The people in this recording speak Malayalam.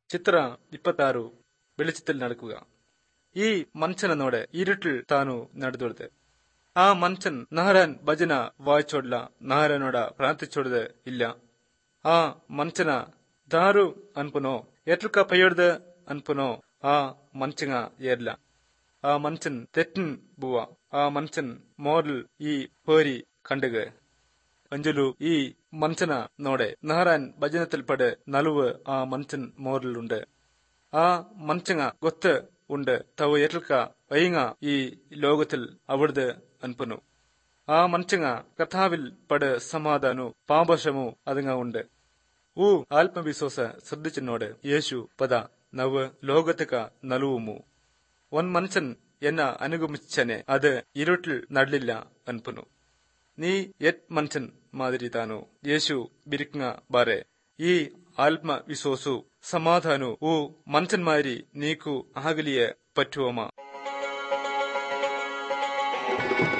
ചിത്ര ഇപ്പത്താರು വെളിച്ചത്തിൽ നടക്കുക ഈ മനുഷ്യനെന്നോടെ ഇരുട്ടിൽ താನು ನಡೆದೊಡ್ದೆ ആ മനുഷ്യൻ നാരാൻ ഭജന വായിച്ചോടില്ല നാരാനോಡ പ്രാർത്ഥിച്ചോടത് ഇല്ല ആ മനുഷ്യന ದಾರು ಅನ್ಪುನೋ ಎಟ್ಲುಕ ಪಯ್ಯೊಡ್ದ ಅನ್ಪುನೋ ಆ ಮನ್ಚಂಗ ಏರ್ಲ ಆ ಮನ್ಚನ್ ತೆಟ್ಟನ್ ಬುವ ಆ ಮನ್ಚನ್ മോറിൽ ഈ പേരി കണ്ടുക അഞ്ചലു ഈ മനുഷ്യന നോടെ നഹറാൻ ഭജനത്തിൽപ്പെട് നലുവ് ആ മനുഷ്യൻ മോറിലുണ്ട് ആ മനുഷ്യങ്ങ ಗೊತ್ತ ഉണ്ട് തവ എട്ൽക്ക വൈങ്ങ ഈ ലോകത്തിൽ അവിടുന്ന് അൻപുന്നു ആ മനുഷ്യങ്ങ കഥാവിൽ പട് സമാധാനു പാപശമു അതുങ്ങ ഉണ്ട് ഊ ആത്മവിശ്വാസ ശ്രദ്ധിച്ചെന്നോട് യേശു പദ നവ് ലോകത്തുക നലുവുമു ഒൻ മനുഷ്യൻ എന്ന അനുഗമിച്ചനെ അത് ഇരുട്ടിൽ നടലില്ല അൻപുന്നു നീ എത് മനുഷ്യൻ മാതിരി താനു യേശു ബിരിക്കുന്ന ബാറെ ഈ ആത്മവിശ്വാസു സമാധാനു ഊ മനുഷ്യന്മാരി നീക്കു ആകലിയെ പറ്റുവമ